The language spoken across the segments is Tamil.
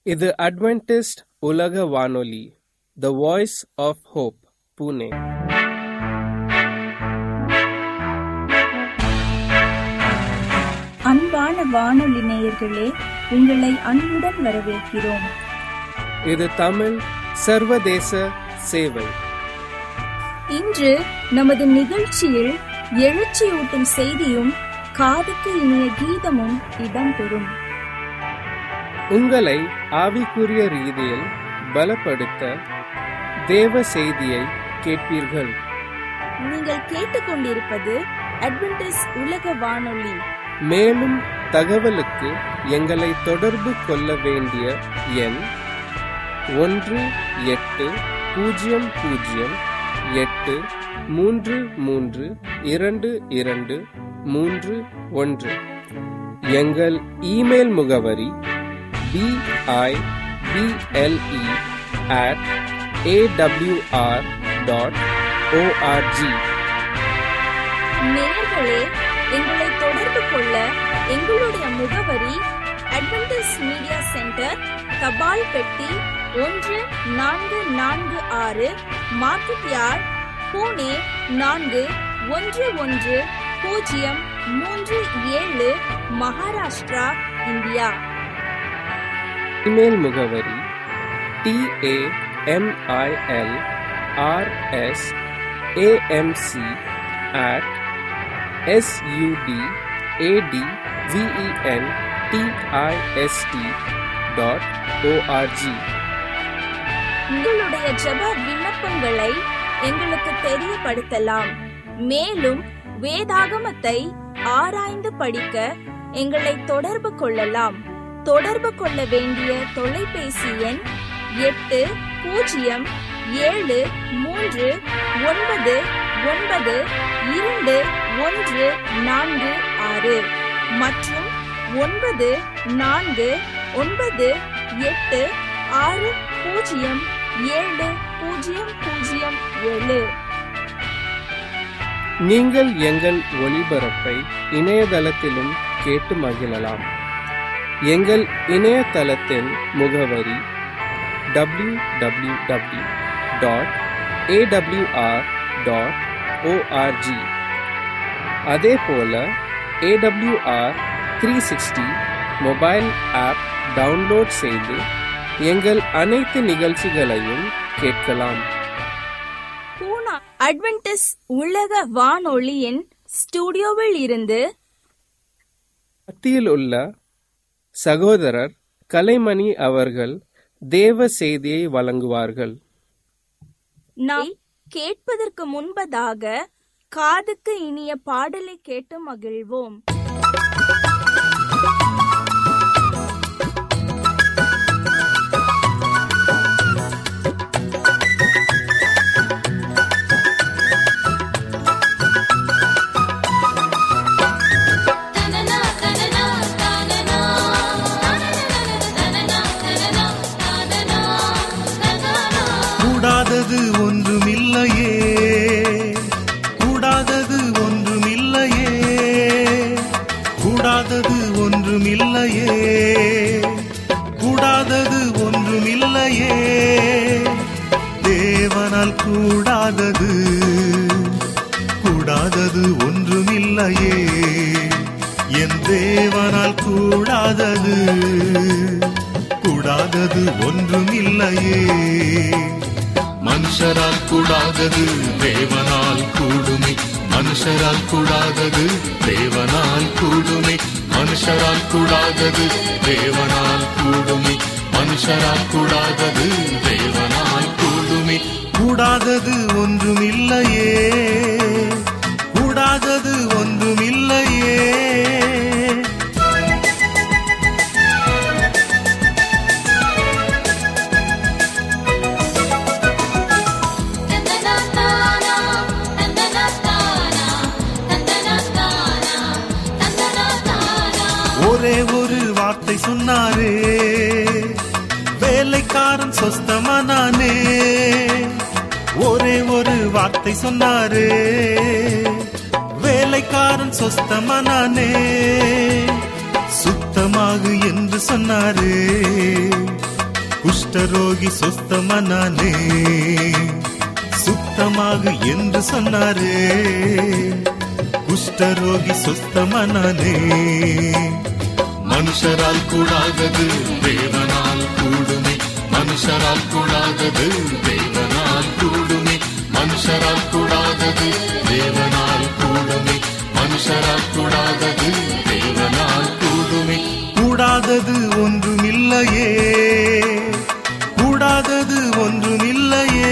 இது அட்வென்டிஸ்ட் உலக வானொலி the voice of hope Pune அன்பான வானொலி நேயர்களே உங்களை அன்புடன் வரவேற்கிறோம் இது தமிழ் சர்வதேச சேவை இன்று நமது நிகழ்ச்சியில் எழுச்சியூட்டும் செய்தியும் காதுக்கு இனிய கீதமும் இடம்பெறும் உங்களை ஆவிக்குரிய ரீதியில் பலப்படுத்த தேவ செய்தியை கேட்பீர்கள் நீங்கள் கேட்டுக்கொண்டிருப்பது அட்வென்டிஸ் உலக வானொலி மேலும் தகவலுக்கு எங்களை தொடர்பு கொள்ள வேண்டிய எண் ஒன்று எட்டு பூஜ்ஜியம் பூஜ்ஜியம் எட்டு மூன்று மூன்று இரண்டு இரண்டு மூன்று ஒன்று எங்கள் இமெயில் முகவரி B I B L E at A W R dot O R G நேயர்களே எங்களை தொடர்பு கொள்ள எங்களுடைய முகவரி அட்வென்டிஸ் மீடியா சென்டர் தபால் பெட்டி ஒன்று நான்கு நான்கு ஆறு மார்க்கெட் யார்ட் பூனே நான்கு ஒன்று ஒன்று பூஜ்ஜியம் மூன்று ஏழு மகாராஷ்டிரா இந்தியா இமெயில் முகவரி T A M I L R S A M C at S U D A T V E N D I S T dot O R G உங்களுடைய ஜெப விண்ணப்பங்களை எங்களுக்கு தெரியப்படுத்தலாம் மேலும் வேதாகமத்தை ஆராய்ந்து படிக்க எங்களை தொடர்பு கொள்ளலாம் தொடர்பு கொள்ள வேண்டிய தொலைபேசி எண் எட்டு பூஜ்ஜியம் ஏழு மூன்று ஒன்பது ஒன்பது இரண்டு ஒன்று நான்கு ஆறு மற்றும் ஒன்பது நான்கு ஒன்பது எட்டு ஆறு பூஜ்ஜியம் ஏழு பூஜ்ஜியம் பூஜ்ஜியம் ஏழு நீங்கள் எங்கள் ஒளிபரப்பை இணையதளத்திலும் கேட்டு மகிழலாம் எங்கள் இணையதளத்தின் முகவரி W W W dot A W R dot O R G அதே போல A W R three sixty mobile app download செய்து எங்கள் அனைத்து நிகழ்ச்சிகளையும் கேட்கலாம் பூனா அட்வென்டிஸ் உலக வானொலியின் ஸ்டுடியோவில் இருந்து மத்தியில் உள்ள சகோதரர் கலைமணி அவர்கள் தேவ செய்தியை வழங்குவார்கள் நாம் கேட்பதற்கு முன்பதாக காதுக்கு இனிய பாடலை கேட்டு மகிழ்வோம் கூடாதது ஒன்றுமில்லையே கூடாதது ஒன்றுமில்லையே கூடாதது ஒன்றுமில்லையே கூடாதது ஒன்றுமில்லையே தேவனால் கூடாதது கூடாதது ஒன்றுமில்லையே என் தேவனால் கூடாதது கூடாதது ஒன்றுமில்லையே மனுஷரால் கூடாதது தேவனால் கூடுமே மனுஷரால் கூடாதது தேவனால் கூடுமே மனுஷரால் கூடாதது தேவனால் கூடுமே மனுஷரால் கூடாதது தேவனால் கூடுமே கூடாதது ஒன்றுமில்லையே கூடாதது ஒன்றுமில்லையே ஒரே ஒரு வார்த்தை சொன்னாரே வேலைக்காரன் சொஸ்தமானானே ஒரே ஒரு வார்த்தை சொன்னாரே வேலைக்காரன் சொஸ்தமானானே சுத்தமாகு என்று சொன்னாரே குஷ்டரோகி சொஸ்தமனானே சுத்தமாக என்று சொன்னாரே குஷ்டரோகி சொஸ்தமனானே மனுஷரால் கூடாதது தேவனால் கூடுமே மனுஷரால் கூடாதது தேவனால் கூடுமே மனுஷரால் கூடாதது தேவனால் கூடுமே மனுஷரால் கூடாதது தேவனால் கூடுமே கூடாதது ஒன்றுமில்லையே கூடாதது ஒன்றுமில்லையே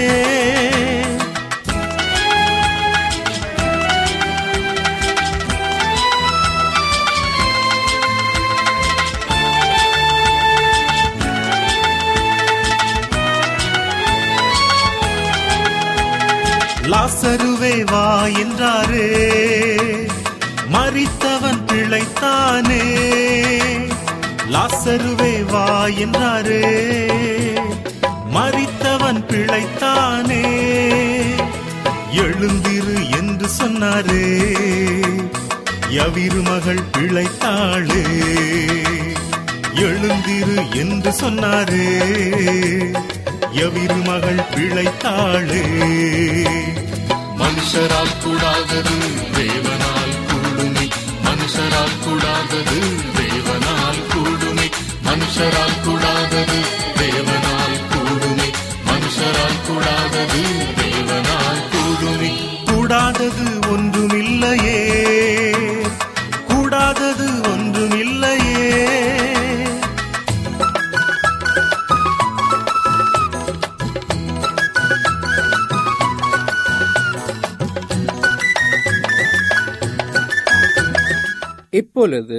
லாசருவே வா என்றாரே மறித்தவன் பிழைத்தானே லாசருவே வா என்றாரே மறித்தவன் பிழைத்தானே எழுந்திரு என்று சொன்னாரே யவிரு மகள் பிழைத்தாளே எழுந்திரு என்று சொன்னாரே யவிரு மகள் பிழைத்தாளே மனுஷரால் கூடாதது தேவனால் கூடுமே மனுஷரால் கூடாதது தேவனால் கூடுமே மனுஷரால் கூடாதது தேவனால் கூடுமே மனுஷரால் கூடாதது தேவனால் கூடுமே கூடாதது ஒன்றுமில்லையே கூடாதது ஒன்றுமில்லையே இப்பொழுது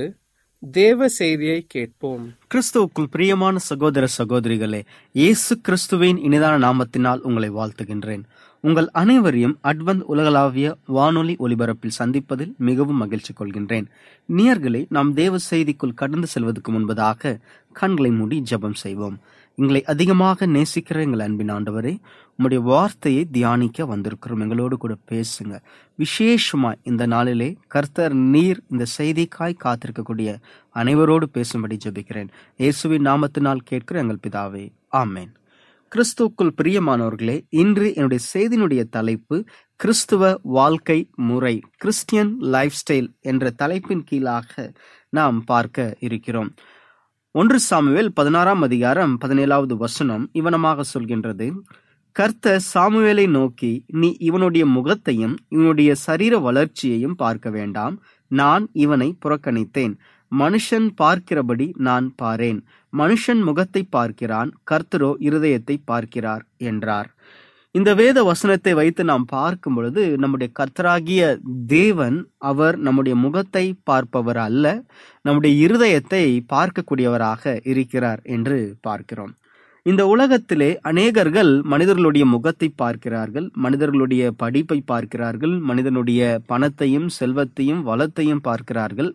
தேவ செய்தியை கேட்போம் கிறிஸ்துவுக்குள் பிரியமான சகோதர சகோதரிகளே இயேசு கிறிஸ்துவின் இனிதான நாமத்தினால் உங்களை வாழ்த்துகின்றேன் உங்கள் அனைவரையும் அட்வந்த் உலகளாவிய வானொலி ஒலிபரப்பில் சந்திப்பதில் மிகவும் மகிழ்ச்சி கொள்கின்றேன் நேயர்களே நாம் தேவ செய்திக்குள் கடந்து செல்வதற்கு முன்பதாக கண்களை மூடி ஜெபம் செய்வோம் எங்களை அதிகமாக நேசிக்கிற எங்கள் அன்பின் ஆண்டவரே உம்முடைய வார்த்தையை தியானிக்க வந்திருக்கிறோம் எங்களோடு கூட பேசுங்க விசேஷமா இந்த நாளிலே கர்த்தர் நீர் இந்த செய்திக்காய் காத்திருக்கக்கூடிய அனைவரோடு பேசும்படி ஜெபிக்கிறேன் இயேசுவின் நாமத்தினால் கேட்கிற எங்கள் பிதாவே ஆமேன் கிறிஸ்துவுக்குள் பிரியமானவர்களே இன்று என்னுடைய செய்தியினுடைய தலைப்பு கிறிஸ்துவ வாழ்க்கை முறை கிறிஸ்டியன் லைஃப் ஸ்டைல் என்ற தலைப்பின் கீழாக நாம் பார்க்க இருக்கிறோம் ஒன்று சாமுவேல் பதினாறாம் அதிகாரம் பதினேழாவது வசனம் இவனமாக சொல்கின்றது கர்த்தர் சாமுவேலை நோக்கி நீ இவனுடைய முகத்தையும் இவனுடைய சரீர வளர்ச்சியையும் பார்க்க வேண்டாம் நான் இவனை புறக்கணித்தேன் மனுஷன் பார்க்கிறபடி நான் பாரேன் மனுஷன் முகத்தை பார்க்கிறான் கர்த்தரோ இருதயத்தை பார்க்கிறார் என்றார் இந்த வேத வசனத்தை வைத்து நாம் பார்க்கும் பொழுது நம்முடைய கர்த்தராகிய தேவன் அவர் நம்முடைய முகத்தை பார்ப்பவர் அல்ல நம்முடைய இருதயத்தை பார்க்கக்கூடியவராக இருக்கிறார் என்று பார்க்கிறோம் இந்த உலகத்திலே அநேகர்கள் மனிதர்களுடைய முகத்தை பார்க்கிறார்கள் மனிதர்களுடைய படிப்பை பார்க்கிறார்கள் மனிதனுடைய பணத்தையும் செல்வத்தையும் வளத்தையும் பார்க்கிறார்கள்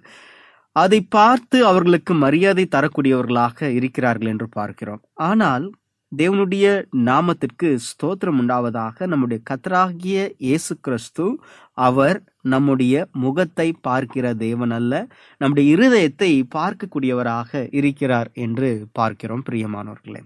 அதை பார்த்து அவர்களுக்கு மரியாதை தரக்கூடியவர்களாக இருக்கிறார்கள் என்று பார்க்கிறோம் ஆனால் தேவனுடைய நாமத்திற்கு ஸ்தோத்திரம் உண்டாவதாக நம்முடைய கத்தராகிய இயேசு கிறிஸ்து அவர் நம்முடைய முகத்தை பார்க்கிற தேவன் அல்ல நம்முடைய இருதயத்தை பார்க்கக்கூடியவராக இருக்கிறார் என்று பார்க்கிறோம் பிரியமானவர்களே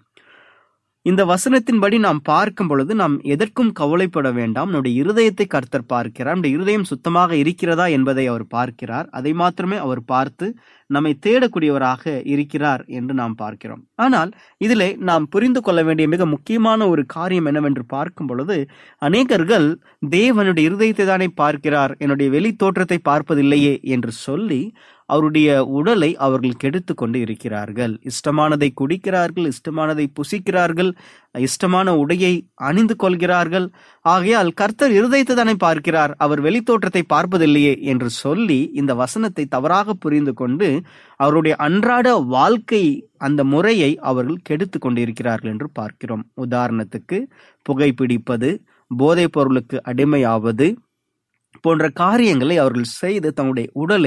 இந்த வசனத்தின்படி நாம் பார்க்கும் பொழுது நாம் எதற்கும் கவலைப்பட வேண்டாம் நம்முடைய இருதயத்தை கர்த்தர் பார்க்கிறார் நம்முடைய இருதயம் சுத்தமாக இருக்கிறதா என்பதை அவர் பார்க்கிறார் அதை மாத்திரமே அவர் பார்த்து நம்மை தேடக்கூடியவராக இருக்கிறார் என்று நாம் பார்க்கிறோம் ஆனால் இதிலே நாம் புரிந்து கொள்ள வேண்டிய மிக முக்கியமான ஒரு காரியம் என்னவென்று பார்க்கும் பொழுது அநேகர்கள் தேவனுடைய இருதயத்தை தானே பார்க்கிறார் என்னுடைய வெளி தோற்றத்தை பார்ப்பதில்லையே என்று சொல்லி அவருடைய உடலை அவர்கள் கெடுத்து கொண்டு இருக்கிறார்கள் இஷ்டமானதை குடிக்கிறார்கள் இஷ்டமானதை புசிக்கிறார்கள் இஷ்டமான உடையை அணிந்து கொள்கிறார்கள் ஆகையால் கர்த்தர் இருதயத்தை தானே பார்க்கிறார் அவர் வெளித்தோற்றத்தை பார்ப்பதில்லையே என்று சொல்லி இந்த வசனத்தை தவறாக புரிந்து கொண்டு அவருடைய அன்றாட வாழ்க்கை அந்த முறையை அவர்கள் கெடுத்து கொண்டிருக்கிறார்கள் என்று பார்க்கிறோம் உதாரணத்துக்கு புகைப்பிடிப்பது போதைப் பொருளுக்கு அடிமையாவது போன்ற காரியங்களை அவர்கள் செய்து தங்களுடைய உடலை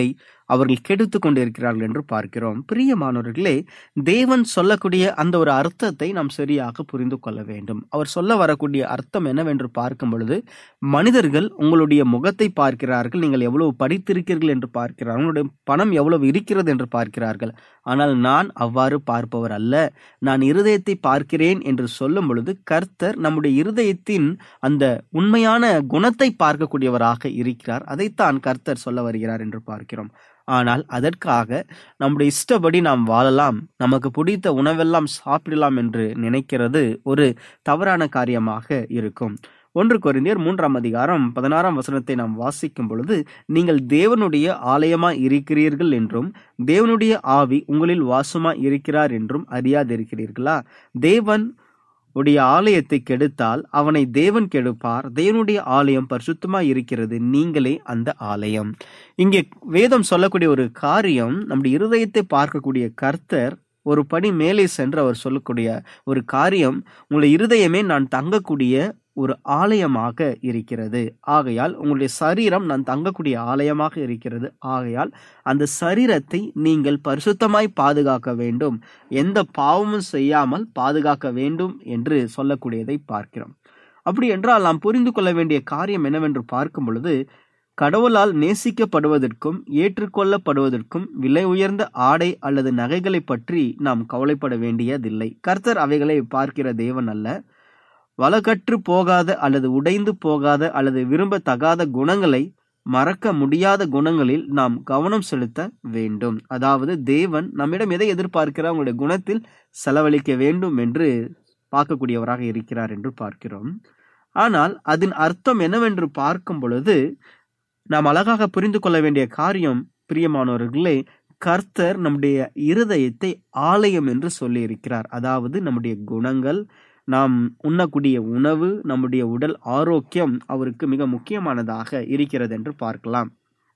அவர்கள் கெடுத்து கொண்டிருக்கிறார்கள் என்று பார்க்கிறோம் பிரியமானவர்களே தேவன் சொல்லக்கூடிய அந்த ஒரு அர்த்தத்தை நாம் சரியாக புரிந்து கொள்ள வேண்டும் அவர் சொல்ல வரக்கூடிய அர்த்தம் என்னவென்று பார்க்கும் பொழுது மனிதர்கள் உங்களுடைய முகத்தை பார்க்கிறார்கள் நீங்கள் எவ்வளவு படித்திருக்கிறீர்கள் என்று பார்க்கிறார்கள் உங்களுடைய பணம் எவ்வளவு இருக்கிறது என்று பார்க்கிறார்கள் ஆனால் நான் அவ்வாறு பார்ப்பவர் அல்ல நான் இருதயத்தை பார்க்கிறேன் என்று சொல்லும் பொழுது கர்த்தர் நம்முடைய இருதயத்தின் அந்த உண்மையான குணத்தை பார்க்கக்கூடியவராக இருக்கிறார் அதைத்தான் கர்த்தர் சொல்ல வருகிறார் என்று பார்க்கிறோம் ஆனால் அதற்காக நம்முடைய இஷ்டப்படி நாம் வாழலாம் நமக்கு பிடித்த உணவெல்லாம் சாப்பிடலாம் என்று நினைக்கிறது ஒரு தவறான காரியமாக இருக்கும் ஒன்று கொரிந்தியர் மூன்றாம் அதிகாரம் பதினாறாம் வசனத்தை நாம் வாசிக்கும் பொழுது நீங்கள் தேவனுடைய ஆலயமா இருக்கிறீர்கள் என்றும் தேவனுடைய ஆவி உங்களில் வாசமா இருக்கிறார் என்றும் அறியாதிருக்கிறீர்களா தேவன் உடைய ஆலயத்தை கெடுத்தால் அவனை தேவன் கெடுப்பார் தேவனுடைய ஆலயம் பரிசுத்தமா இருக்கிறது நீங்களே அந்த ஆலயம் இங்கே வேதம் சொல்லக்கூடிய ஒரு காரியம் நம்முடைய இருதயத்தை பார்க்கக்கூடிய கர்த்தர் ஒரு படி மேலே சென்று அவர் சொல்லக்கூடிய ஒரு காரியம் உங்களுடைய இருதயமே நான் தங்கக்கூடிய ஒரு ஆலயமாக இருக்கிறது ஆகையால் உங்களுடைய சரீரம் நான் தங்கக்கூடிய ஆலயமாக இருக்கிறது ஆகையால் அந்த சரீரத்தை நீங்கள் பரிசுத்தமாய் பாதுகாக்க வேண்டும் எந்த பாவமும் செய்யாமல் பாதுகாக்க வேண்டும் என்று சொல்லக்கூடியதை பார்க்கிறோம் அப்படி என்றால் நாம் புரிந்து கொள்ள வேண்டிய காரியம் என்னவென்று பார்க்கும் பொழுது கடவுளால் நேசிக்கப்படுவதற்கும் ஏற்றுக்கொள்ளப்படுவதற்கும் விலை உயர்ந்த ஆடை அல்லது நகைகளை பற்றி நாம் கவலைப்பட வேண்டியதில்லை கர்த்தர் அவைகளை பார்க்கிற தேவன் அல்ல வழக்கற்று போகாத அல்லது உடைந்து போகாத அல்லது விரும்பத்தகாத குணங்களை மறக்க முடியாத குணங்களில் நாம் கவனம் செலுத்த வேண்டும் அதாவது தேவன் நம்மிடம் எதை எதிர்பார்க்கிறார் உங்களுடைய குணத்தில் செலவழிக்க வேண்டும் என்று பார்க்கக்கூடியவராக இருக்கிறார் என்று பார்க்கிறோம் ஆனால் அதன் அர்த்தம் என்னவென்று பார்க்கும் பொழுது நாம் அழகாக புரிந்து கொள்ள வேண்டிய காரியம் பிரியமானவர்களே கர்த்தர் நம்முடைய இருதயத்தை ஆலயம் என்று சொல்லி இருக்கிறார் அதாவது நம்முடைய குணங்கள் நாம் உண்ணக்கூடிய உணவு நம்முடைய உடல் ஆரோக்கியம் அவருக்கு மிக முக்கியமானதாக இருக்கிறது என்று பார்க்கலாம்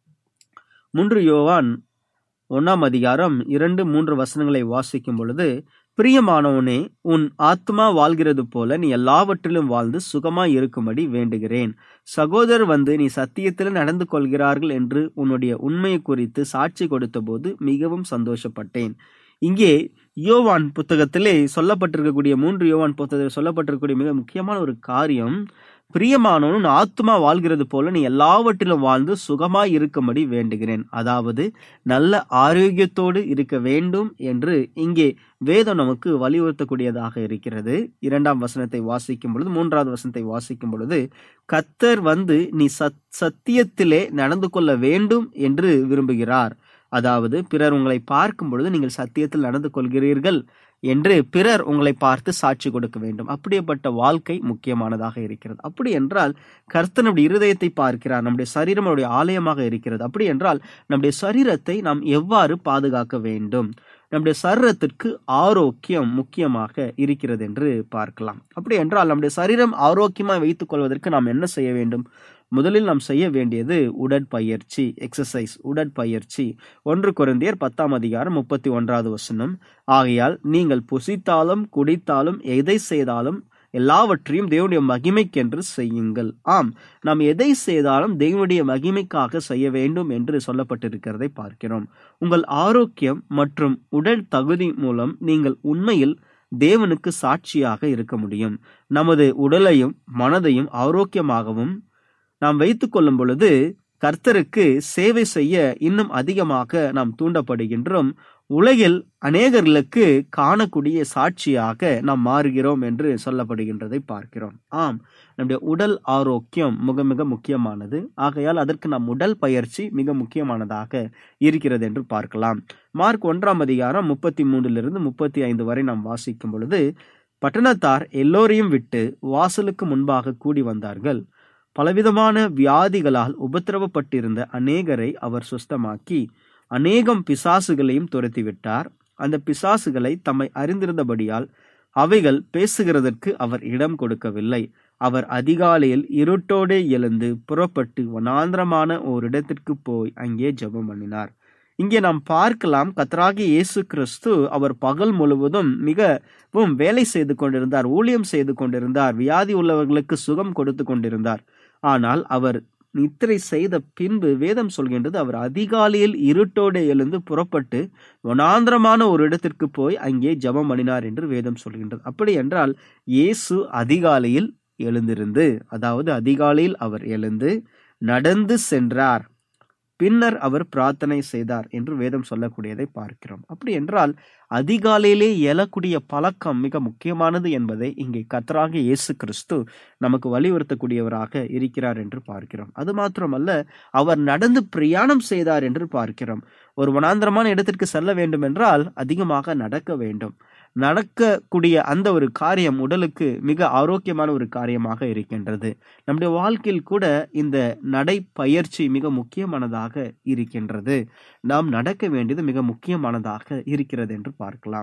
மூன்று யோவான் ஒன்னாம் அதிகாரம் இரண்டு மூன்று வசனங்களை வாசிக்கும் பொழுது பிரியமானவனே உன் ஆத்மா வாழ்கிறது போல நீ எல்லாவற்றிலும் வாழ்ந்து சுகமாய் இருக்கும்படி வேண்டுகிறேன் சகோதரர் வந்து நீ சத்தியத்தில் நடந்து கொள்கிறார்கள் என்று உன்னுடைய உண்மையை குறித்து சாட்சி கொடுத்த போது மிகவும் சந்தோஷப்பட்டேன் இங்கே யோவான் புத்தகத்திலே சொல்லப்பட்டிருக்கக்கூடிய மூன்று யோவான் புத்தகத்தில் சொல்லப்பட்டிருக்கக்கூடிய மிக முக்கியமான ஒரு காரியம் பிரியமானவன் ஆத்மா வாழ்கிறது போல நீ எல்லாவற்றிலும் வாழ்ந்து சுகமாய் இருக்கும்படி வேண்டுகிறேன் அதாவது நல்ல ஆரோக்கியத்தோடு இருக்க வேண்டும் என்று இங்கே வேதம் நமக்கு வலியுறுத்தக்கூடியதாக இருக்கிறது இரண்டாம் வசனத்தை வாசிக்கும் பொழுது மூன்றாவது வசனத்தை வாசிக்கும் பொழுது கத்தர் வந்து நீ சத் சத்தியத்திலே நடந்து கொள்ள வேண்டும் என்று விரும்புகிறார் அதாவது பிறர் உங்களை பார்க்கும் பொழுது நீங்கள் சத்தியத்தில் நடந்து கொள்கிறீர்கள் என்று பிறர் உங்களை பார்த்து சாட்சி கொடுக்க வேண்டும் அப்படிப்பட்ட வாழ்க்கை முக்கியமானதாக இருக்கிறது அப்படி என்றால் கர்த்தர் நம்முடைய இருதயத்தை பார்க்கிறார் நம்முடைய சரீரம் நம்முடைய ஆலயமாக இருக்கிறது அப்படி என்றால் நம்முடைய சரீரத்தை நாம் எவ்வாறு பாதுகாக்க வேண்டும் நம்முடைய சரீரத்திற்கு ஆரோக்கியம் முக்கியமாக இருக்கிறது என்று பார்க்கலாம் அப்படி என்றால் நம்முடைய சரீரம் ஆரோக்கியமாக வைத்துக் கொள்வதற்கு நாம் என்ன செய்ய வேண்டும் முதலில் நாம் செய்ய வேண்டியது உடற்பயிற்சி எக்ஸசைஸ் உடற்பயிற்சி ஒன்று குறைந்தியர் பத்தாம் அதிகாரம் முப்பத்தி ஒன்றாவது வசனம் ஆகையால் நீங்கள் புசித்தாலும் குடித்தாலும் எதை செய்தாலும் எல்லாவற்றையும் தேவனுடைய மகிமைக்கென்று செய்யுங்கள் ஆம் நாம் எதை செய்தாலும் தேவனுடைய மகிமைக்காக செய்ய வேண்டும் என்று சொல்லப்பட்டிருக்கிறதை பார்க்கிறோம் உங்கள் ஆரோக்கியம் மற்றும் உடல் தகுதி மூலம் நீங்கள் உண்மையில் தேவனுக்கு சாட்சியாக இருக்க முடியும் நமது உடலையும் மனதையும் ஆரோக்கியமாகவும் நாம் வைத்துக் கொள்ளும் பொழுது கர்த்தருக்கு சேவை செய்ய இன்னும் அதிகமாக நாம் தூண்டப்படுகின்றோம் உலகில் அநேகர்களுக்கு காணக்கூடிய சாட்சியாக நாம் மாறுகிறோம் என்று சொல்லப்படுகின்றதை பார்க்கிறோம் ஆம் நம்முடைய உடல் ஆரோக்கியம் மிக மிக முக்கியமானது ஆகையால் அதற்கு நம் உடல் பயிற்சி மிக முக்கியமானதாக இருக்கிறது என்று பார்க்கலாம் மார்க் ஒன்றாம் அதிகாரம் முப்பத்தி மூன்றிலிருந்து முப்பத்தி ஐந்து வரை நாம் வாசிக்கும் பொழுது பட்டணத்தார் எல்லோரையும் விட்டு வாசலுக்கு முன்பாக கூடி வந்தார்கள் பலவிதமான வியாதிகளால் உபத்திரவப்பட்டிருந்த அநேகரை அவர் சுஸ்தமாக்கி அநேகம் பிசாசுகளையும் துரத்திவிட்டார் அந்த பிசாசுகளை தம்மை அறிந்திருந்தபடியால் அவைகள் பேசுகிறதற்கு அவர் இடம் கொடுக்கவில்லை அவர் அதிகாலையில் இருட்டோடே எழுந்து புறப்பட்டு வனாந்திரமான ஓரிடத்திற்கு போய் அங்கே ஜெபம் பண்ணினார் இங்கே நாம் பார்க்கலாம் கத்தராகி இயேசு கிறிஸ்து அவர் பகல் முழுவதும் மிகவும் வேலை செய்து கொண்டிருந்தார் ஊழியம் செய்து கொண்டிருந்தார் வியாதி உள்ளவர்களுக்கு சுகம் கொடுத்து கொண்டிருந்தார் ஆனால் அவர் நித்திரை செய்த பின்பு வேதம் சொல்கின்றது அவர் அதிகாலையில் இருட்டோடு எழுந்து புறப்பட்டு வனாந்திரமான ஒரு இடத்திற்கு போய் அங்கே ஜெபம் பண்ணினார் என்று வேதம் சொல்கின்றது அப்படி என்றால் இயேசு அதிகாலையில் எழுந்திருந்து அதாவது அதிகாலையில் அவர் எழுந்து நடந்து சென்றார் பின்னர் அவர் பிரார்த்தனை செய்தார் என்று வேதம் சொல்லக்கூடியதை பார்க்கிறோம் அப்படி என்றால் அதிகாலையிலே எழக்கூடிய பழக்கம் மிக முக்கியமானது என்பதை இங்கே கத்தராக இயேசு கிறிஸ்து நமக்கு வலியுறுத்தக்கூடியவராக இருக்கிறார் என்று பார்க்கிறோம் அது மாத்திரமல்ல அவர் நடந்து பிரயாணம் செய்தார் என்று பார்க்கிறோம் ஒரு வனாந்திரமான இடத்திற்கு செல்ல வேண்டும் என்றால் அதிகமாக நடக்க வேண்டும் நடக்கக்கூடிய அந்த ஒரு காரியம் உடலுக்கு மிக ஆரோக்கியமான ஒரு காரியமாக இருக்கின்றது நம்முடைய வாழ்க்கையில் கூட இந்த நடைப்பயிற்சி மிக முக்கியமானதாக இருக்கின்றது நாம் நடக்க வேண்டியது மிக முக்கியமானதாக இருக்கிறது என்று பார்க்கலாம்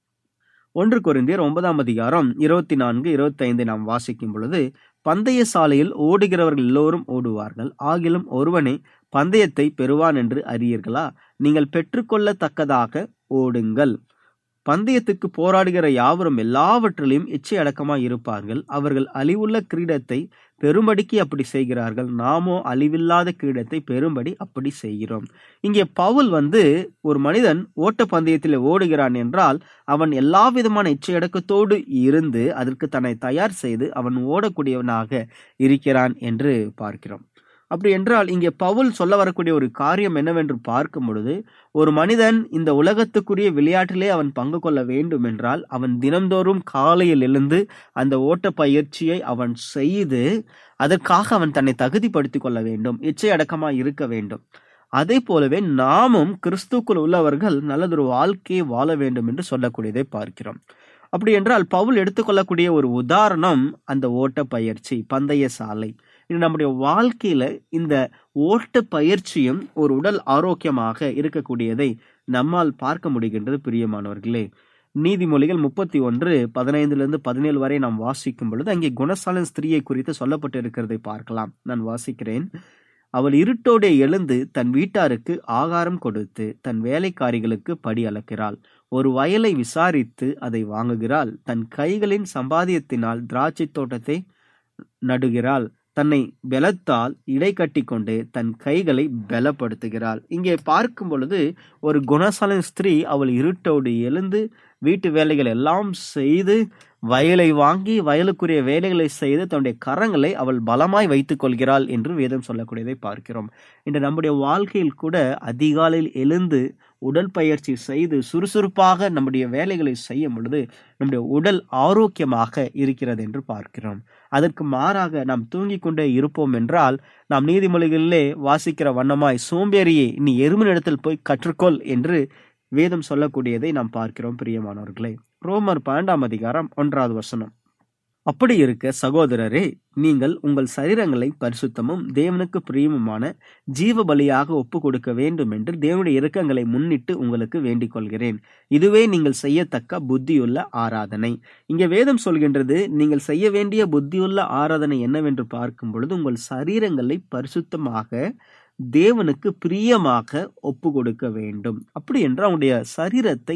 ஒன்று கொரிந்தியர் ஒன்பதாம் அதிகாரம் இருபத்தி நான்கு இருபத்தி ஐந்து நாம் வாசிக்கும் பொழுது பந்தய சாலையில் ஓடுகிறவர்கள் எல்லோரும் ஓடுவார்கள் ஆகிலும் ஒருவனே பந்தயத்தை பெறுவான் என்று அறியீர்களா நீங்கள் பெற்றுக்கொள்ளத்தக்கதாக ஓடுங்கள் பந்தயத்துக்கு போராடுகிற யாவரும் எல்லாவற்றிலும் இச்சை அடக்கமாய் இருப்பார்கள் அவர்கள் அழிவுள்ள கிரீடத்தை பெரும்படிக்கு அப்படி செய்கிறார்கள் நாமோ அழிவில்லாத கிரீடத்தை பெரும்படி அப்படி செய்கிறோம் இங்கே பவுல் வந்து ஒரு மனிதன் ஓட்ட பந்தயத்தில் ஓடுகிறான் என்றால் அவன் எல்லா விதமான இச்சை அடக்கத்தோடு இருந்து அதற்கு தன்னை தயார் செய்து அவன் ஓடக்கூடியவனாக இருக்கிறான் என்று பார்க்கிறோம் அப்படி என்றால் இங்கே பவுல் சொல்ல வரக்கூடிய ஒரு காரியம் என்னவென்று பார்க்கும் பொழுது ஒரு மனிதன் இந்த உலகத்துக்குரிய விளையாட்டிலே அவன் பங்கு கொள்ள வேண்டும் என்றால் அவன் தினந்தோறும் காலையில் எழுந்து அந்த ஓட்ட பயிற்சியை அவன் செய்து அதற்காக அவன் தன்னை தகுதிப்படுத்திக் கொள்ள வேண்டும் இச்சை அடக்கமாய் இருக்க வேண்டும் அதே போலவே நாமும் கிறிஸ்துக்குள் உள்ளவர்கள் நல்லதொரு வாழ்க்கையை வாழ வேண்டும் என்று சொல்லக்கூடியதை பார்க்கிறோம் அப்படி என்றால் பவுல் எடுத்துக்கொள்ளக்கூடிய ஒரு உதாரணம் அந்த ஓட்ட பயிற்சி பந்தய சாலை இது நம்முடைய வாழ்க்கையில இந்த ஓட்ட பயிற்சியும் ஒரு உடல் ஆரோக்கியமாக இருக்கக்கூடியதை நம்மால் பார்க்க முடிகின்றது பிரியமானவர்களே நீதிமொழிகள் முப்பத்தி ஒன்று பதினைந்திலிருந்து பதினேழு வரை நாம் வாசிக்கும் பொழுது அங்கே குணசாலன் ஸ்திரீயை குறித்து சொல்லப்பட்டு இருக்கிறதை பார்க்கலாம் நான் வாசிக்கிறேன் அவள் இருட்டோடே எழுந்து தன் வீட்டாருக்கு ஆகாரம் கொடுத்து தன் வேலைக்காரிகளுக்கு படி அளக்கிறாள் ஒரு வயலை விசாரித்து அதை வாங்குகிறாள் தன் கைகளின் சம்பாதியத்தினால் திராட்சை தோட்டத்தை நடுகிறாள் தன்னை பலத்தால் இடை கட்டி கொண்டு தன் கைகளை பலப்படுத்துகிறாள் இங்கே பார்க்கும் பொழுது ஒரு குணசாலின் ஸ்திரீ அவள் இருட்டோடு எழுந்து வீட்டு வேலைகள் எல்லாம் செய்து வயலை வாங்கி வயலுக்குரிய வேலைகளை செய்து தன்னுடைய கரங்களை அவள் பலமாய் வைத்துக் கொள்கிறாள் என்று வேதம் சொல்லக்கூடியதை பார்க்கிறோம் இன்று நம்முடைய வாழ்க்கையில் கூட அதிகாலையில் எழுந்து உடல் பயிற்சி செய்து சுறுசுறுப்பாக நம்முடைய வேலைகளை செய்யும் பொழுது நம்முடைய உடல் ஆரோக்கியமாக இருக்கிறது என்று பார்க்கிறோம் அதற்கு மாறாக நாம் தூங்கிக் கொண்டே இருப்போம் என்றால் நாம் நீதிமொழிகளிலே வாசிக்கிற வண்ணமாய் சோம்பேறியை நீ எருமினிடத்தில் போய் கற்றுக்கொள் என்று வேதம் சொல்லக்கூடியதை நாம் பார்க்கிறோம் பிரியமானவர்களே ரோமர் பன்னெண்டாம் அதிகாரம் ஒன்றாவது வசனம் அப்படி இருக்க சகோதரரே நீங்கள் உங்கள் சரீரங்களை பரிசுத்தமும் தேவனுக்கு பிரியமுமான ஜீவ பலியாக ஒப்பு கொடுக்க வேண்டும் என்று தேவனுடைய இரக்கங்களை முன்னிட்டு உங்களுக்கு வேண்டிக் கொள்கிறேன் இதுவே நீங்கள் செய்யத்தக்க புத்தியுள்ள ஆராதனை இங்கே வேதம் சொல்கின்றது நீங்கள் செய்ய வேண்டிய புத்தியுள்ள ஆராதனை என்னவென்று பார்க்கும் பொழுது உங்கள் சரீரங்களை பரிசுத்தமாக தேவனுக்கு பிரியமாக ஒப்பு கொடுக்க வேண்டும் அப்படி என்றால் உங்களுடைய சரீரத்தை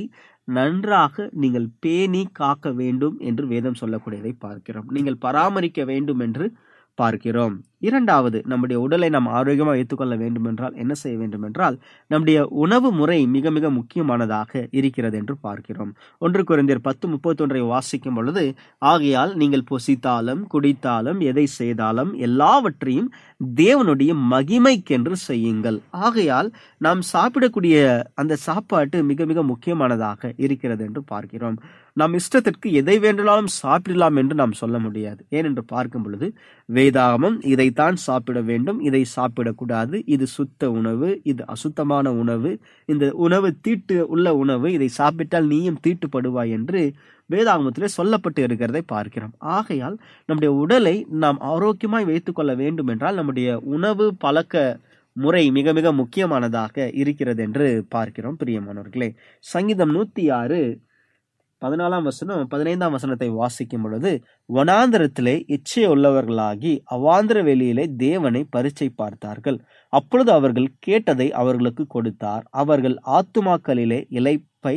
நன்றாக நீங்கள் பேணி காக்க வேண்டும் என்று வேதம் சொல்லக்கூடியதை பார்க்கிறோம் நீங்கள் பராமரிக்க வேண்டும் என்று பார்க்கிறோம் இரண்டாவது நம்முடைய உடலை நாம் ஆரோக்கியமாக வைத்துக்கொள்ள வேண்டும் என்றால் என்ன செய்ய வேண்டும் என்றால் நம்முடைய உணவு முறை மிக மிக முக்கியமானதாக இருக்கிறது என்று பார்க்கிறோம் ஒன்று குறைந்தர் பத்து முப்பத்தொன்றை வாசிக்கும் பொழுது ஆகையால் நீங்கள் பொசித்தாலும் குடித்தாலும் எதை செய்தாலும் எல்லாவற்றையும் தேவனுடைய மகிமைக்கென்று செய்யுங்கள் ஆகையால் நாம் சாப்பிடக்கூடிய அந்த சாப்பாட்டு மிக மிக முக்கியமானதாக இருக்கிறது என்று பார்க்கிறோம் நாம் இஷ்டத்திற்கு எதை வேண்டுமானாலும் சாப்பிடலாம் என்று நாம் சொல்ல முடியாது ஏனென்று பார்க்கும் பொழுது வேதாகமம் இதைத்தான் சாப்பிட வேண்டும் இதை சாப்பிடக்கூடாது இது சுத்த உணவு இது அசுத்தமான உணவு இந்த உணவு தீட்டு உள்ள உணவு இதை சாப்பிட்டால் நீயும் தீட்டுப்படுவாய் என்று வேதாகமத்திலே சொல்லப்பட்டு இருக்கிறதை பார்க்கிறோம் ஆகையால் நம்முடைய உடலை நாம் ஆரோக்கியமாய் வைத்துக்கொள்ள வேண்டும் என்றால் நம்முடைய உணவு பழக்க முறை மிக மிக முக்கியமானதாக இருக்கிறது என்று பார்க்கிறோம் பிரியமானவர்களே சங்கீதம் நூத்தி ஆறு பதினாலாம் வசனம் பதினைந்தாம் வசனத்தை வாசிக்கும் பொழுது வனாந்திரத்திலே இச்சை உள்ளவர்களாகி அவாந்திர வெளியிலே தேவனை பரீட்சை பார்த்தார்கள் அப்பொழுது அவர்கள் கேட்டதை அவர்களுக்கு கொடுத்தார் அவர்கள் ஆத்துமாக்களிலே இழைப்பை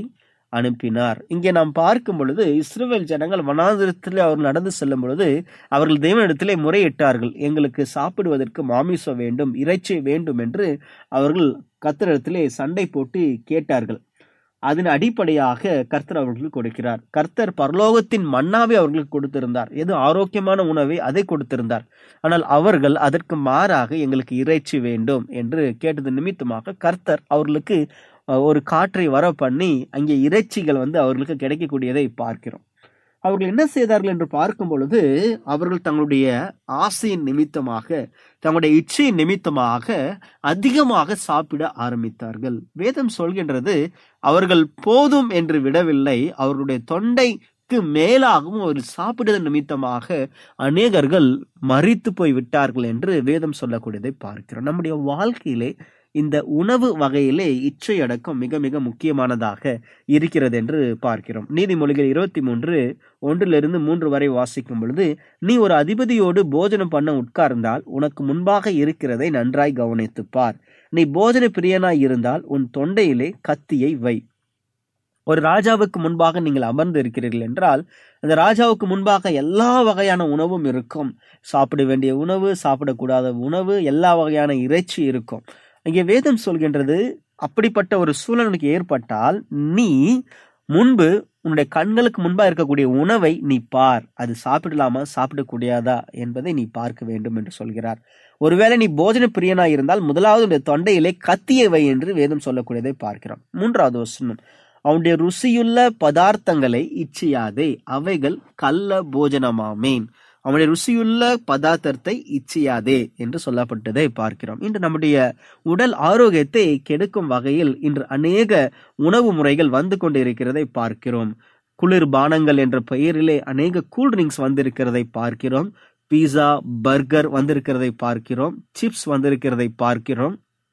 அனுப்பினார் இங்கே நாம் பார்க்கும் பொழுது இஸ்ரவேல் ஜனங்கள் வனாந்திரத்தில் அவர் நடந்து செல்லும் பொழுது அவர்கள் தேவனிடத்திலே முறையிட்டார்கள் எங்களுக்கு சாப்பிடுவதற்கு மாமிசம் வேண்டும் இறைச்சி வேண்டும் என்று அவர்கள் கர்த்தரிடத்திலே சண்டை போட்டு கேட்டார்கள் அதன் அடிப்படையாக கர்த்தர் அவர்களுக்கு கொடுக்கிறார் கர்த்தர் பரலோகத்தின் மன்னாவை அவர்களுக்கு கொடுத்திருந்தார் எது ஆரோக்கியமான உணவை அதை கொடுத்திருந்தார் ஆனால் அவர்கள் அதற்கு மாறாக எங்களுக்கு இறைச்சி வேண்டும் என்று கேட்டது நிமித்தமாக கர்த்தர் அவர்களுக்கு அஹ், ஒரு காற்றை வர பண்ணி அங்கே இறைச்சிகள் வந்து அவர்களுக்கு கிடைக்கக்கூடியதை பார்க்கிறோம் அவர்கள் என்ன செய்தார்கள் என்று பார்க்கும் பொழுது அவர்கள் தங்களுடைய ஆசையின் நிமித்தமாக தங்களுடைய இச்சையின் நிமித்தமாக அதிகமாக சாப்பிட ஆரம்பித்தார்கள் வேதம் சொல்கின்றது அவர்கள் போதும் என்று விடவில்லை அவர்களுடைய தொண்டைக்கு மேலாகவும் அவர் சாப்பிடுவதன் நிமித்தமாக அநேகர்கள் மறித்து போய் விட்டார்கள் என்று வேதம் சொல்லக்கூடியதை பார்க்கிறோம் நம்முடைய வாழ்க்கையிலே இந்த உணவு வகையிலே இச்சை அடக்கம் மிக மிக முக்கியமானதாக இருக்கிறது என்று பார்க்கிறோம் நீதிமொழிகள் இருபத்தி மூன்று ஒன்றிலிருந்து மூன்று வரை வாசிக்கும் பொழுது நீ ஒரு அதிபதியோடு போஜனம் பண்ண உட்கார்ந்தால் உனக்கு முன்பாக இருக்கிறதை நன்றாய் கவனித்துப் பார் நீ போஜன பிரியனாய் இருந்தால் உன் தொண்டையிலே கத்தியை வை ஒரு ராஜாவுக்கு முன்பாக நீங்கள் அமர்ந்து இருக்கிறீர்கள் என்றால் அந்த ராஜாவுக்கு முன்பாக எல்லா வகையான உணவும் இருக்கும் சாப்பிட வேண்டிய உணவு சாப்பிடக்கூடாத உணவு எல்லா வகையான இறைச்சி இருக்கும் இங்கே வேதம் சொல்கின்றது அப்படிப்பட்ட ஒரு சூழல் உனக்கு ஏற்பட்டால் நீ முன்பு உன்னுடைய கண்களுக்கு முன்பா இருக்கக்கூடிய உணவை நீ பார் அது சாப்பிடலாமா சாப்பிடக்கூடியதா என்பதை நீ பார்க்க வேண்டும் என்று சொல்கிறார் ஒருவேளை நீ போஜன பிரியனாய் இருந்தால் முதலாவது உன்னுடைய தொண்டையிலே கத்தியை வை என்று வேதம் சொல்லக்கூடியதை பார்க்கிறோம் மூன்றாவது வசனம் அவனுடைய ருசியுள்ள பதார்த்தங்களை இச்சியாதே அவைகள் கள்ள போஜனமாமேன் அவனுடைய ருசியுள்ள பதார்த்தத்தை இச்சியாதே என்று சொல்லப்பட்டதை பார்க்கிறோம் இன்று நம்முடைய உடல் ஆரோக்கியத்தை கெடுக்கும் வகையில் இன்று அநேக உணவு முறைகள் வந்து கொண்டிருக்கிறதை பார்க்கிறோம் குளிர் பானங்கள் என்ற பெயரிலே அநேக கூல்ட்ரிங்க்ஸ் வந்திருக்கிறதை பார்க்கிறோம் பீஸா பர்கர் வந்திருக்கிறதை பார்க்கிறோம் சிப்ஸ் வந்திருக்கிறதை பார்க்கிறோம்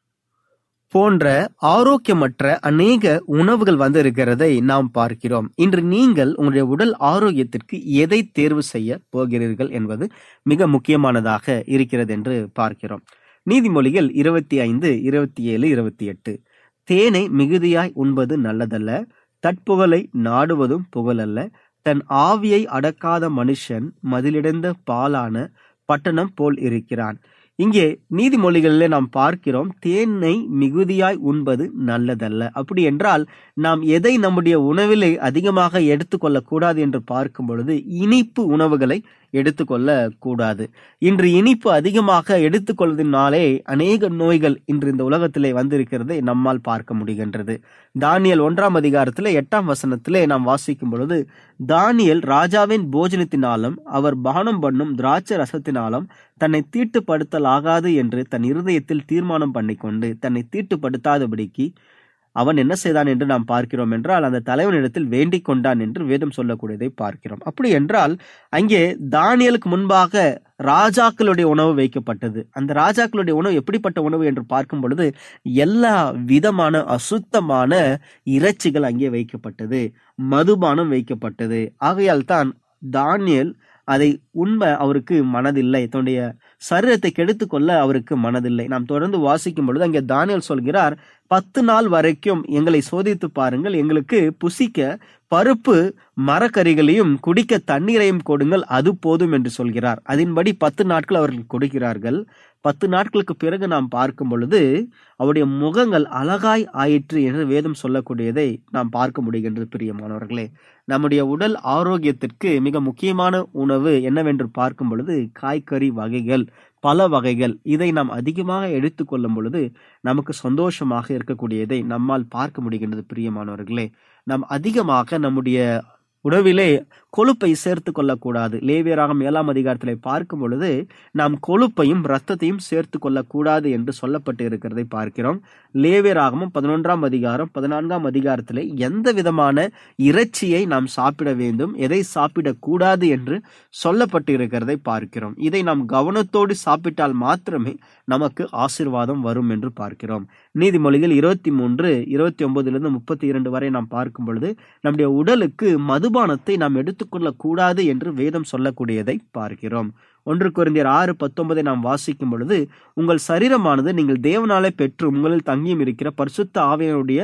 போன்ற ஆரோக்கியமற்ற அநேக உணவுகள் வந்து இருக்கிறதை நாம் பார்க்கிறோம் இன்று நீங்கள் உங்களுடைய உடல் ஆரோக்கியத்திற்கு எதை தேர்வு செய்ய போகிறீர்கள் என்பது மிக முக்கியமானதாக இருக்கிறது என்று பார்க்கிறோம் நீதிமொழிகள் இருபத்தி ஐந்து இருபத்தி ஏழு இருபத்தி எட்டு தேனை மிகுதியாய் உண்பது நல்லதல்ல தட்புகழை நாடுவதும் புகழல்ல தன் ஆவியை அடக்காத மனுஷன் மதிலிடந்த பாலான பட்டணம் போல் இருக்கிறான் இங்கே நீதிமொழிகளிலே நாம் பார்க்கிறோம் தேனை மிகுதியாய் உண்பது நல்லதல்ல அப்படி என்றால் நாம் எதை நம்முடைய உணவிலே அதிகமாக எடுத்துக்கொள்ள கூடாது என்று பார்க்கும் பொழுது இனிப்பு உணவுகளை எடுத்துக்கொள்ள கூடாது இன்று இனிப்பு அதிகமாக எடுத்துக்கொள்வதனாலே அநேக நோய்கள் இன்று இந்த உலகத்திலே வந்திருக்கிறதை நம்மால் பார்க்க முடிகின்றது தானியல் ஒன்றாம் அதிகாரத்திலே எட்டாம் வசனத்திலே நாம் வாசிக்கும் பொழுது தானியல் ராஜாவின் போஜனத்தினாலும் அவர் பானம் பண்ணும் திராட்சை ரசத்தினாலும் தன்னை தீட்டுப்படுத்தல் ஆகாது என்று தன் இருதயத்தில் தீர்மானம் பண்ணிக்கொண்டு தன்னை தீட்டுப்படுத்தாதபடிக்கு அவன் என்ன செய்தான் என்று நாம் பார்க்கிறோம் என்றால் அந்த தலைவனிடத்தில் வேண்டிக் கொண்டான் என்று வேதம் சொல்லக்கூடியதை பார்க்கிறோம் அப்படி என்றால் அங்கே தானியலுக்கு முன்பாக ராஜாக்களுடைய உணவு வைக்கப்பட்டது அந்த ராஜாக்களுடைய உணவு எப்படிப்பட்ட உணவு என்று பார்க்கும் பொழுது எல்லா விதமான அசுத்தமான இறைச்சிகள் அங்கே வைக்கப்பட்டது மதுபானம் வைக்கப்பட்டது ஆகையால் தான் தானியல் அதை உண்மை அவருக்கு மனதில்லை தன்னுடைய சரீரத்தை கெடுத்து கொள்ள அவருக்கு மனதில்லை நாம் தொடர்ந்து வாசிக்கும் பொழுது அங்கே தானியல் சொல்கிறார் பத்து நாள் வரைக்கும் எங்களை சோதித்து பாருங்கள் எங்களுக்கு புசிக்க பருப்பு மரக்கறிகளையும் குடிக்க தண்ணீரையும் கொடுங்கள் அது போதும் என்று சொல்கிறார் அதன்படி பத்து நாட்கள் அவர்கள் கொடுக்கிறார்கள் பத்து நாட்களுக்கு பிறகு நாம் பார்க்கும் பொழுது அவருடைய முகங்கள் அழகாய் ஆயிற்று என்று வேதம் சொல்லக்கூடியதை நாம் பார்க்க முடிகின்றது பிரியமானவர்களே நம்முடைய உடல் ஆரோக்கியத்திற்கு மிக முக்கியமான உணவு என்னவென்று பார்க்கும் பொழுது காய்கறி வகைகள் பல வகைகள் இதை நாம் அதிகமாக எடுத்துக்கொள்ளும் பொழுது நமக்கு சந்தோஷமாக இருக்கக்கூடியதை நம்மால் பார்க்க முடிகின்றது பிரியமானவர்களே நாம் அதிகமாக நம்முடைய உணவிலே கொழுப்பை சேர்த்து கொள்ளக்கூடாது லேவியராகம் ஏழாம் அதிகாரத்திலே பார்க்கும் பொழுது நாம் கொழுப்பையும் இரத்தத்தையும் சேர்த்து கொள்ளக்கூடாது என்று சொல்லப்பட்டு இருக்கிறதை பார்க்கிறோம் லேவியராகமும் பதினொன்றாம் அதிகாரம் பதினான்காம் அதிகாரத்திலே எந்த விதமான இறைச்சியை நாம் சாப்பிட வேண்டும் எதை சாப்பிடக்கூடாது என்று சொல்லப்பட்டு இருக்கிறதை பார்க்கிறோம் இதை நாம் கவனத்தோடு சாப்பிட்டால் மாத்திரமே நமக்கு ஆசிர்வாதம் வரும் என்று பார்க்கிறோம் நீதிமொழிகள் இருபத்தி மூன்று இருபத்தி ஒன்பதிலிருந்து முப்பத்தி இரண்டு வரை நாம் பார்க்கும் பொழுது நம்முடைய உடலுக்கு மதுபானத்தை நாம் எடுத்துக்கொள்ள கூடாது என்று வேதம் சொல்லக்கூடியதை பார்க்கிறோம் ஒன்று குறைந்தர் ஆறு பத்தொன்பதை நாம் வாசிக்கும் பொழுது உங்கள் சரீரமானது நீங்கள் தேவனாலே பெற்று உங்களில் தங்கியும் இருக்கிற பரிசுத்த ஆவியனுடைய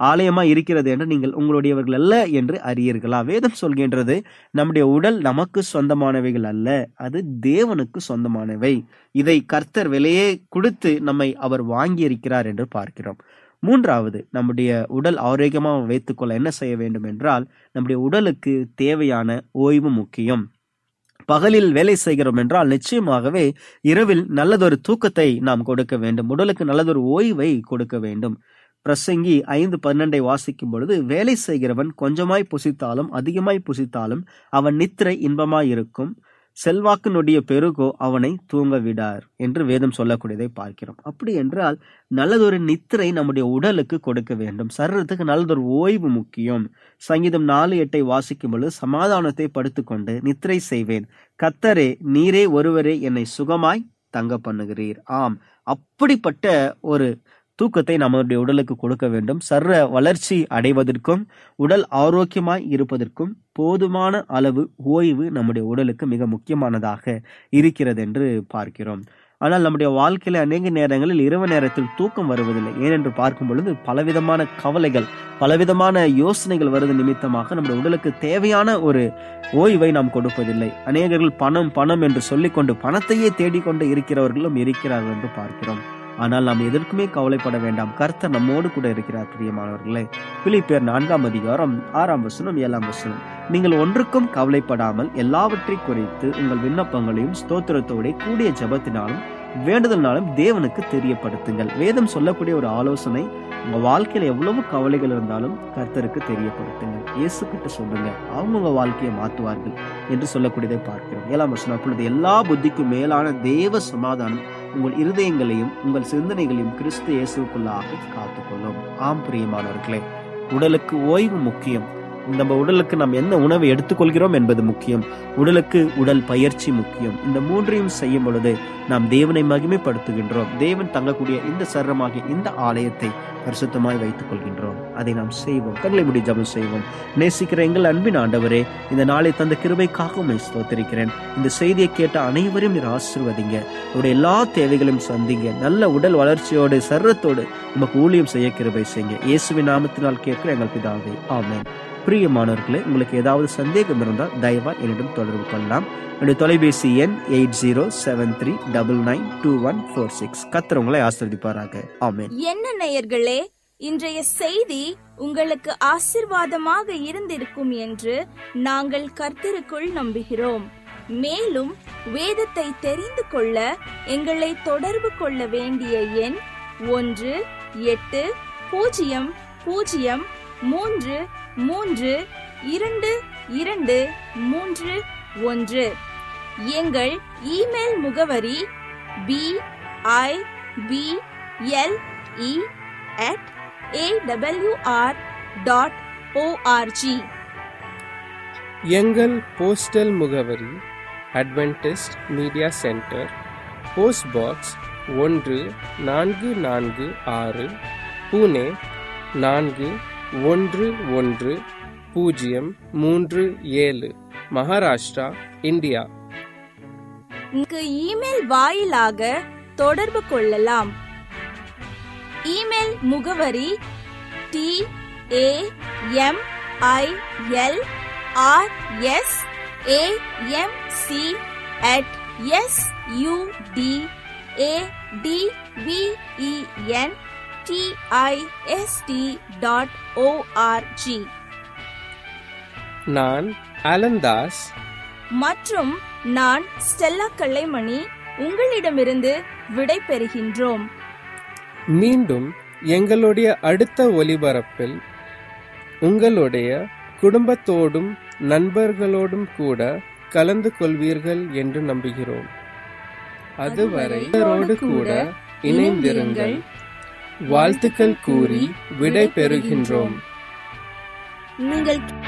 ஆலயமா இருக்கிறது என்று நீங்கள் உங்களுடையவர்கள் அல்ல என்று அறியீர்களா வேதம் சொல்கின்றது நம்முடைய உடல் நமக்கு சொந்தமானவைகள் அல்ல அது தேவனுக்கு சொந்தமானவை இதை கர்த்தர் விலையே கொடுத்து நம்மை அவர் வாங்கி இருக்கிறார் என்று பார்க்கிறோம் மூன்றாவது நம்முடைய உடல் ஆரோக்கியமாக வைத்துக்கொள்ள என்ன செய்ய வேண்டும் என்றால் நம்முடைய உடலுக்கு தேவையான ஓய்வு முக்கியம் பகலில் வேலை செய்கிறோம் என்றால் நிச்சயமாகவே இரவில் நல்லதொரு தூக்கத்தை நாம் கொடுக்க வேண்டும் உடலுக்கு நல்லதொரு ஓய்வை கொடுக்க வேண்டும் பிரசங்கி ஐந்து பன்னெண்டை வாசிக்கும் பொழுது வேலை செய்கிறவன் கொஞ்சமாய் புசித்தாலும் அதிகமாய் புசித்தாலும் அவன் நித்திரை இன்பமாய் இருக்கும் செல்வாக்கினுடைய பெருகோ அவனை தூங்க விடார் என்று வேதம் சொல்லக்கூடியதை பார்க்கிறோம் அப்படி என்றால் நல்லதொரு நித்திரை நம்முடைய உடலுக்கு கொடுக்க வேண்டும் சரீரத்துக்கு நல்லதொரு ஓய்வு முக்கியம் சங்கீதம் நாலு எட்டை வாசிக்கும் பொழுது சமாதானத்தை படுத்துக்கொண்டு நித்திரை செய்வேன் கத்தரே நீரே ஒருவரே என்னை சுகமாய் தங்க பண்ணுகிறீர் ஆம் அப்படிப்பட்ட ஒரு தூக்கத்தை நம்முடைய உடலுக்கு கொடுக்க வேண்டும் சர்ற வளர்ச்சி அடைவதற்கும் உடல் ஆரோக்கியமாய் இருப்பதற்கும் போதுமான அளவு ஓய்வு நம்முடைய உடலுக்கு மிக முக்கியமானதாக இருக்கிறது என்று பார்க்கிறோம் ஆனால் நம்முடைய வாழ்க்கையில அநேக நேரங்களில் இரவு நேரத்தில் தூக்கம் வருவதில்லை ஏனென்று பார்க்கும் பொழுது பலவிதமான கவலைகள் பலவிதமான யோசனைகள் வருவது நிமித்தமாக நம்முடைய உடலுக்கு தேவையான ஒரு ஓய்வை நாம் கொடுப்பதில்லை அநேகர்கள் பணம் பணம் என்று சொல்லிக்கொண்டு பணத்தையே தேடிக்கொண்டு இருக்கிறவர்களும் இருக்கிறார்கள் என்று பார்க்கிறோம் ஆனால் நாம் எதற்குமே கவலைப்பட வேண்டாம் கர்த்தர் நம்மோடு கூட இருக்கிறார் பிரியமானவர்களே பிலிப்பியர் நான்காம் அதிகாரம் ஆறாம் வசனம் ஏழாம் வசனம் நீங்கள் ஒன்றுக்கும் கவலைப்படாமல் எல்லாவற்றை குறித்து உங்கள் விண்ணப்பங்களையும் ஸ்தோத்திரத்தோட கூடிய ஜபத்தினாலும் வேண்டுதல்னாலும் தேவனுக்கு தெரியப்படுத்துங்கள் வேதம் சொல்லக்கூடிய ஒரு ஆலோசனை உங்க வாழ்க்கையில எவ்வளவு கவலைகள் இருந்தாலும் கர்த்தருக்கு தெரியப்படுத்துங்கள் இயேசு கிட்ட சொல்லுங்க அவங்க உங்க வாழ்க்கையை மாற்றுவார்கள் என்று சொல்லக்கூடியதை பார்க்கிறோம் ஏழாம் வசனம் அப்பொழுது எல்லா புத்திக்கும் மேலான தேவ சமாதானம் உங்கள் இருதயங்களையும் உங்கள் சிந்தனைகளையும் கிறிஸ்து இயேசுக்குள்ளாக காத்துக்கொள்ளும் ஆம் பிரியமானவர்களே உடலுக்கு ஓய்வு முக்கியம் நம்ம உடலுக்கு நாம் என்ன உணவை எடுத்துக்கொள்கிறோம் என்பது முக்கியம் உடலுக்கு உடல் பயிற்சி முக்கியம் இந்த மூன்றையும் செய்யும் பொழுது நாம் தேவனை மகிமைப்படுத்துகின்றோம் தேவன் தங்கக்கூடிய இந்த சரமாகிய இந்த ஆலயத்தை பரிசுத்தமாய் வைத்துக் கொள்கின்றோம் அதை நாம் செய்வோம் கண்களை முடி ஜபம் செய்வோம் நேசிக்கிற எங்கள் அன்பின் ஆண்டவரே இந்த நாளை தந்த கிருபைக்காக உண்மை ஸ்தோத்திரிக்கிறேன் இந்த செய்தியை கேட்ட அனைவரும் நீர் ஆசிர்வதிங்க உடைய எல்லா தேவைகளையும் சந்திங்க நல்ல உடல் வளர்ச்சியோடு சர்வத்தோடு உமக்கு ஊழியம் செய்ய கிருபை செய்யுங்க இயேசுவின் நாமத்தினால் கேட்கிற எங்கள் பிதாவே ஆமென் பிரியமானவர்களே உங்களுக்கு ஏதாவது சந்தேகம் இருந்தால் தயவா என்னிடம் தொடர்பு கொள்ளலாம் என்னுடைய தொலைபேசி எண் eight zero seven three double nine two one four six கத்திரவங்களை ஆசிர்வதிப்பாராக ஆமென் என்ன நேயர்களே இன்றைய செய்தி உங்களுக்கு ஆசிர்வாதமாக இருந்திருக்கும் என்று நாங்கள் கர்த்தருக்குள் நம்புகிறோம் மேலும் வேதத்தை தெரிந்து கொள்ள எங்களை தொடர்பு கொள்ள வேண்டிய எண் ஒன்று எட்டு பூஜ்ஜியம் பூஜ்ஜியம் மூன்று மூன்று இரண்டு இரண்டு மூன்று ஒன்று எங்கள் இமெயில் முகவரி B I B L E at A W R dot O R G எங்கள் போஸ்டல் முகவரி Adventist media centre post box ஒன்று நான்கு நான்கு ஆறு புனே நான்கு ஒன்று ஒன்று பூஜ்ஜியம் மூன்று ஏழு மகாராஷ்டிரா இந்தியா இங்கு இமெயில் வாயிலாக தொடர்பு கொள்ளலாம் இமெயில் முகவரி T A M I L R S A M C at S U D A T V E N D I S T dot O R G நான் அலந்தாஸ் மற்றும் நான் ஸ்டெல்லா கல்லைமணி உங்களிடமிருந்து விடை பெறுகின்றோம் மீண்டும் எங்களுடைய அடுத்த ஒலிபரப்பில் உங்களுடைய குடும்பத்தோடும் நண்பர்களோடும் கூட கலந்து கொள்வீர்கள் என்று நம்புகிறோம் அதுவரை இவரோடு கூட இணைந்திருங்கள் வாழ்த்துக்கள் கூறி விடை பெறுகின்றோம் நீங்கள்